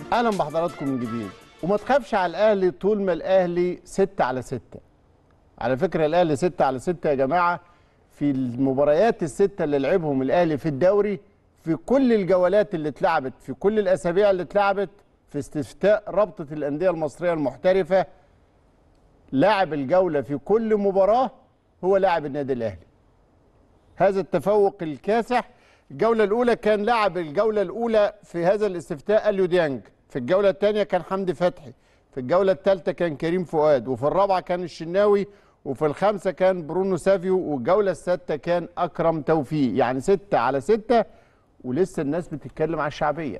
اهلا بحضراتكم من جديد وما تخافش على الاهلي طول ما الاهلي ستة على ستة على فكره الاهلي ستة على ستة يا جماعه في المباريات الستة اللي لعبهم الاهلي في الدوري في كل الجولات اللي اتلعبت في كل الاسابيع اللي اتلعبت في استفتاء رابطه الانديه المصريه المحترفه لاعب الجوله في كل مباراه هو لاعب النادي الاهلي هذا التفوق الكاسح الجولة الأولى كان لاعب الجولة الأولى في هذا الاستفتاء أليو ديانج في الجولة الثانية كان حمدي فتحي في الجولة الثالثة كان كريم فؤاد وفي الرابعة كان الشناوي وفي الخامسة كان برونو سافيو والجولة السادسة كان أكرم توفيق يعني ستة على ستة ولسه الناس بتتكلم على الشعبية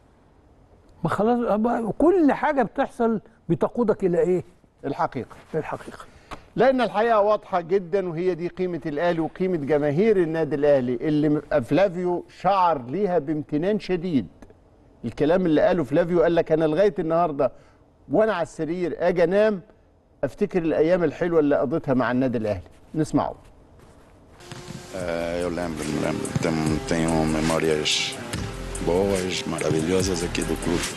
ما خلاص أبقى كل حاجه بتحصل بتقودك الى ايه؟ الحقيقة الحقيقه لان الحقيقه واضحه جدا وهي دي قيمه الاهلي وقيمه جماهير النادي الاهلي اللي فلافيو شعر ليها بامتنان شديد الكلام اللي قاله فلافيو قال لك انا لغايه النهارده وانا على السرير اجي انام افتكر الايام الحلوه اللي قضيتها مع النادي الاهلي نسمعه Eh, eu lembro, me lembro. Tenho, tenho memórias boas, maravilhosas aqui do clube.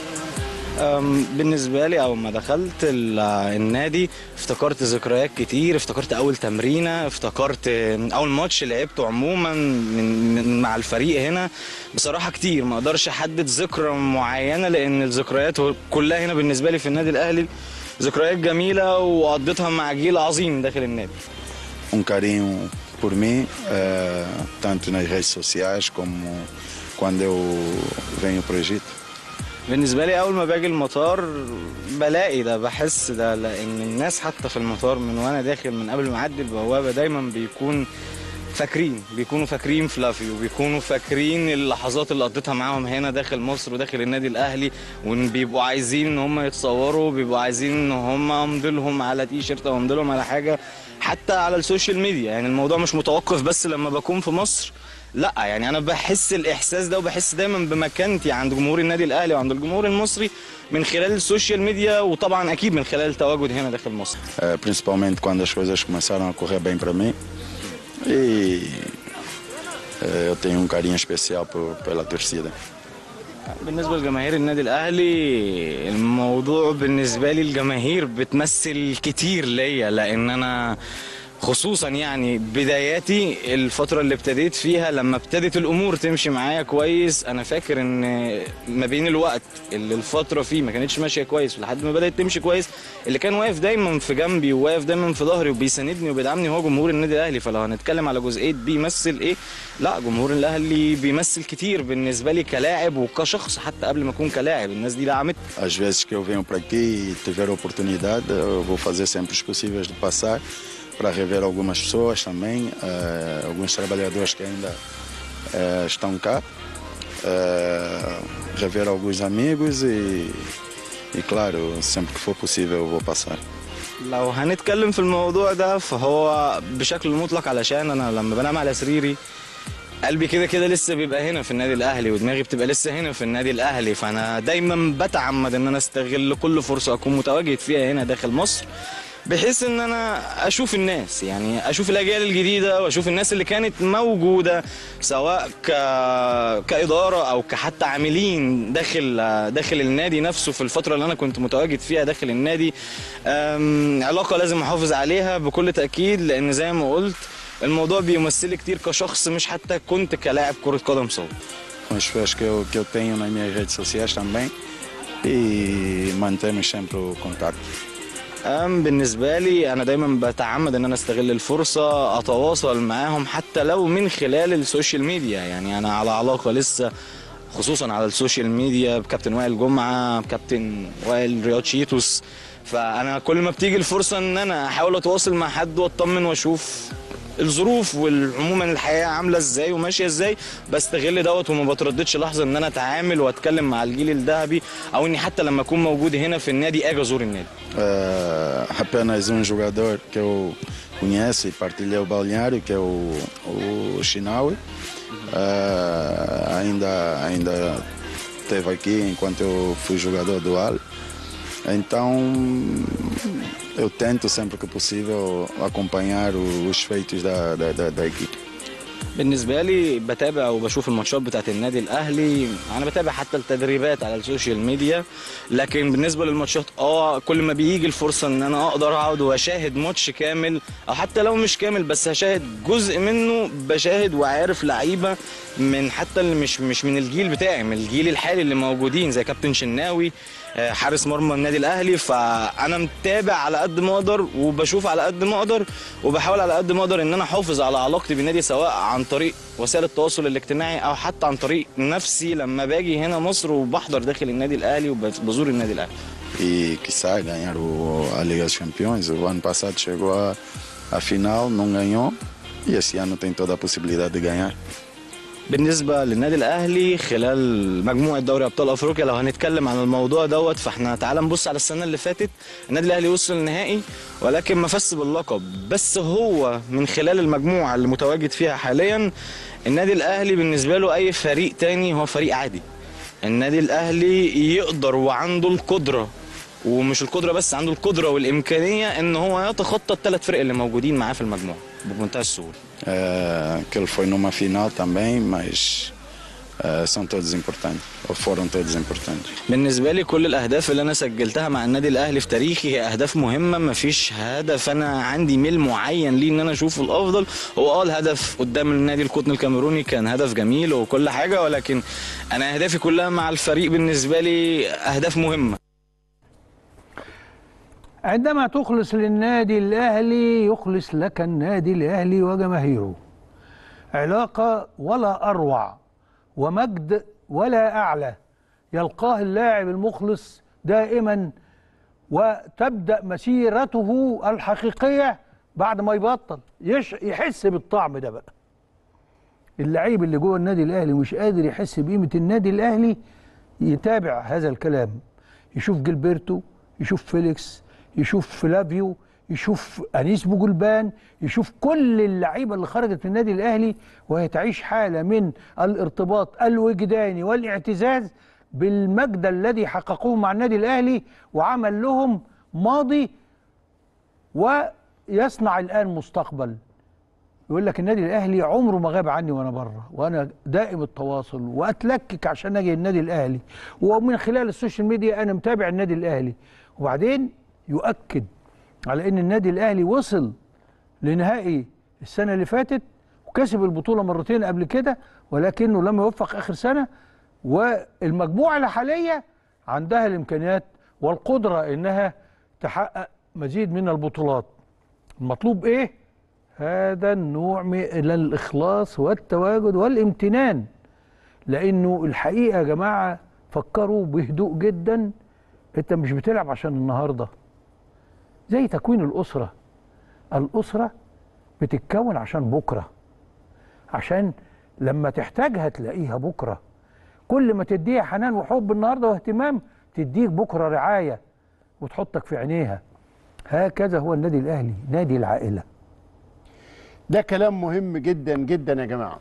أم، بالنسبة لي أول ما دخلت ال- النادي افتكرت ذكريات كتير افتكرت أول تمرينة افتكرت أول ماتش لعبته عموما من, من مع الفريق هنا بصراحة كتير ما أقدرش أحدد ذكرى معينة لأن الذكريات كلها هنا بالنسبة لي في النادي الأهلي ذكريات جميلة وقضيتها مع جيل عظيم داخل النادي Um carinho por mim, eh, tanto nas redes sociais como quando eu venho para o Egito. بالنسبة لي أول ما باجي المطار بلاقي ده بحس ده لأن الناس حتى في المطار من وأنا داخل من قبل ما أعدي البوابة دايما بيكون فاكرين بيكونوا فاكرين فلافيو بيكونوا فاكرين اللحظات اللي قضيتها معاهم هنا داخل مصر وداخل النادي الأهلي وإن بيبقوا عايزين إن هم يتصوروا بيبقوا عايزين إن هم أمضي لهم على تي شيرت أو أمضي لهم على حاجة حتى على السوشيال ميديا يعني الموضوع مش متوقف بس لما بكون في مصر لا يعني انا بحس الاحساس ده وبحس دايما بمكانتي عند جمهور النادي الاهلي وعند الجمهور المصري من خلال السوشيال ميديا وطبعا اكيد من خلال التواجد هنا داخل مصر Eh, principalmente quando as coisas começaram a correr bem para mim. E eh, eu tenho um carinho especial por, pela torcida. بالنسبه لجماهير النادي الاهلي الموضوع بالنسبه لي الجماهير بتمثل كتير ليا لان انا خصوصا يعني بداياتي الفترة اللي ابتديت فيها لما ابتدت الأمور تمشي معايا كويس أنا فاكر إن ما بين الوقت اللي الفترة فيه ما كانتش ماشية كويس لحد ما بدأت تمشي كويس اللي كان واقف دايما في جنبي وواقف دايما في ظهري وبيساندني وبيدعمني هو جمهور النادي الأهلي فلو هنتكلم على جزئية بيمثل إيه لا جمهور الأهلي بيمثل كتير بالنسبة لي كلاعب وكشخص حتى قبل ما أكون كلاعب الناس دي دعمت Às vezes que eu venho para aqui e tiver oportunidade, eu vou fazer sempre os possíveis de passar para rever algumas pessoas também, eh, alguns trabalhadores que ainda eh, estão cá, eh, rever alguns amigos e, e, claro, sempre que for possível eu vou passar. لو هنتكلم في الموضوع ده فهو بشكل مطلق علشان انا لما بنام على سريري قلبي كده كده لسه بيبقى هنا في النادي الاهلي ودماغي بتبقى لسه هنا في النادي الاهلي فانا دايما بتعمد ان انا استغل كل فرصه اكون متواجد فيها هنا داخل مصر بحيث ان انا اشوف الناس يعني اشوف الاجيال الجديده واشوف الناس اللي كانت موجوده سواء ك... كاداره او كحتى عاملين داخل داخل النادي نفسه في الفتره اللي انا كنت متواجد فيها داخل النادي أم... علاقه لازم احافظ عليها بكل تاكيد لان زي ما قلت الموضوع بيمثلي كتير كشخص مش حتى كنت كلاعب كره قدم صوت Com as pessoas que eu, que eu tenho nas minhas redes sociais também e mantemos sempre o contato. أم بالنسبة لي أنا دايما بتعمد إن أنا أستغل الفرصة أتواصل معاهم حتى لو من خلال السوشيال ميديا يعني أنا على علاقة لسه خصوصا على السوشيال ميديا بكابتن وائل جمعة بكابتن وائل رياض شيتوس فأنا كل ما بتيجي الفرصة إن أنا أحاول أتواصل مع حد وأطمن وأشوف الظروف والعموما الحياه عامله ازاي وماشيه ازاي بستغل دوت وما بترددش لحظه ان انا اتعامل واتكلم مع الجيل الذهبي او اني حتى لما اكون موجود هنا في النادي اجي ازور النادي Eh, apenas um jogador que eu conheço e partilhei o balneário, que é o, o Shinawi. Eh, ainda, ainda esteve aqui enquanto eu fui jogador do Al. Então, eu tento sempre que possível acompanhar o- os feitos da, da, da, da equipe. بالنسبة لي بتابع وبشوف الماتشات بتاعت النادي الأهلي أنا بتابع حتى التدريبات على السوشيال ميديا لكن بالنسبة للماتشات اه كل ما بيجي الفرصة إن أنا أقدر أقعد وأشاهد ماتش كامل أو حتى لو مش كامل بس هشاهد جزء منه بشاهد وعارف لعيبة من حتى اللي مش مش من الجيل بتاعي من الجيل الحالي اللي موجودين زي كابتن شناوي آه، حارس مرمى النادي الاهلي فانا متابع على قد ما اقدر وبشوف على قد ما اقدر وبحاول على قد ما اقدر ان انا احافظ على علاقتي بالنادي سواء عن طريق وسائل التواصل الاجتماعي او حتى عن طريق نفسي لما باجي هنا مصر وبحضر داخل النادي الاهلي وبزور النادي الاهلي e quiçá ganhar o, a Liga dos Campeões. O ano passado chegou a, a final, não ganhou e esse ano tem toda a possibilidade de ganhar. بالنسبة للنادي الأهلي خلال مجموعة دوري أبطال أفريقيا لو هنتكلم عن الموضوع دوت فاحنا تعال نبص على السنة اللي فاتت النادي الأهلي وصل النهائي ولكن ما فاز باللقب بس هو من خلال المجموعة اللي متواجد فيها حاليا النادي الأهلي بالنسبة له أي فريق تاني هو فريق عادي النادي الأهلي يقدر وعنده القدرة ومش القدرة بس عنده القدرة والإمكانية إن هو يتخطى الثلاث فرق اللي موجودين معاه في المجموعة بمنتهى السهولة Eh, que ele foi numa final também, mas eh, são todos importantes, ou foram todos importantes. بالنسبه لي كل الاهداف اللي انا سجلتها مع النادي الاهلي في تاريخي هي اهداف مهمه مفيش هدف انا عندي ميل معين ليه ان انا اشوفه الافضل هو اه الهدف قدام النادي القطن الكاميروني كان هدف جميل وكل حاجه ولكن انا اهدافي كلها مع الفريق بالنسبه لي اهداف مهمه عندما تخلص للنادي الأهلي يخلص لك النادي الأهلي وجماهيره علاقة ولا أروع ومجد ولا أعلى يلقاه اللاعب المخلص دائما وتبدأ مسيرته الحقيقية بعد ما يبطل يش يحس بالطعم ده بقى اللعيب اللي جوه النادي الأهلي مش قادر يحس بقيمة النادي الأهلي يتابع هذا الكلام يشوف جilberto يشوف فيليكس يشوف فلافيو يشوف انيس بوجلبان يشوف كل اللعيبه اللي خرجت من النادي الاهلي وهي تعيش حاله من الارتباط الوجداني والاعتزاز بالمجد الذي حققوه مع النادي الاهلي وعمل لهم ماضي ويصنع الان مستقبل يقول لك النادي الاهلي عمره ما غاب عني وانا بره وانا دائم التواصل واتلكك عشان اجي النادي الاهلي ومن خلال السوشيال ميديا انا متابع النادي الاهلي وبعدين يؤكد على ان النادي الاهلي وصل لنهائي السنه اللي فاتت وكسب البطوله مرتين قبل كده ولكنه لم يوفق اخر سنه والمجموعه الحاليه عندها الامكانيات والقدره انها تحقق مزيد من البطولات المطلوب ايه هذا النوع من الاخلاص والتواجد والامتنان لانه الحقيقه يا جماعه فكروا بهدوء جدا انت مش بتلعب عشان النهارده زي تكوين الاسره الاسره بتتكون عشان بكره عشان لما تحتاجها تلاقيها بكره كل ما تديها حنان وحب النهارده واهتمام تديك بكره رعايه وتحطك في عينيها هكذا هو النادي الاهلي نادي العائله ده كلام مهم جدا جدا يا جماعه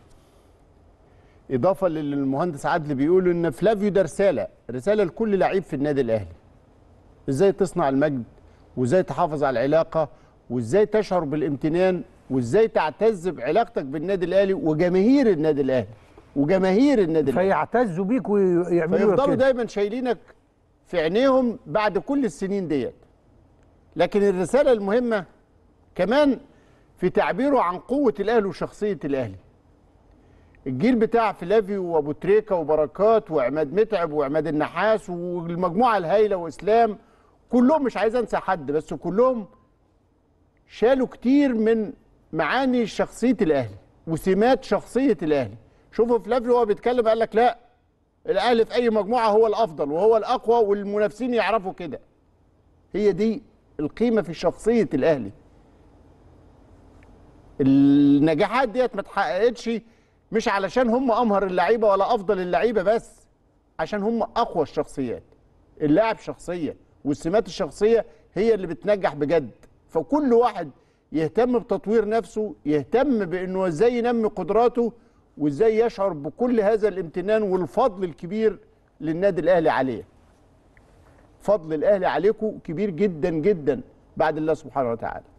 اضافه للي المهندس عدلي بيقول ان فلافيو ده رساله رساله لكل لعيب في النادي الاهلي ازاي تصنع المجد وازاي تحافظ على العلاقه وازاي تشعر بالامتنان وازاي تعتز بعلاقتك بالنادي الاهلي وجماهير النادي الاهلي وجماهير النادي الاهلي فيعتزوا بيك ويعملوا لك فيفضلوا كده دايما شايلينك في عينيهم بعد كل السنين ديت لكن الرساله المهمه كمان في تعبيره عن قوه الاهلي وشخصيه الاهلي الجيل بتاع فلافيو وابو تريكه وبركات وعماد متعب وعماد النحاس والمجموعه الهايله واسلام كلهم مش عايز انسى حد بس كلهم شالوا كتير من معاني شخصيه الاهلي وسمات شخصيه الاهلي شوفوا فلافيو وهو بيتكلم قال لك لا الاهلي في اي مجموعه هو الافضل وهو الاقوى والمنافسين يعرفوا كده هي دي القيمه في شخصيه الاهلي النجاحات ديت ما اتحققتش مش علشان هم امهر اللعيبه ولا افضل اللعيبه بس عشان هم اقوى الشخصيات اللاعب شخصيه والسمات الشخصيه هي اللي بتنجح بجد فكل واحد يهتم بتطوير نفسه يهتم بانه ازاي ينمي قدراته وازاي يشعر بكل هذا الامتنان والفضل الكبير للنادي الاهلي عليه فضل الاهلي عليكم كبير جدا جدا بعد الله سبحانه وتعالى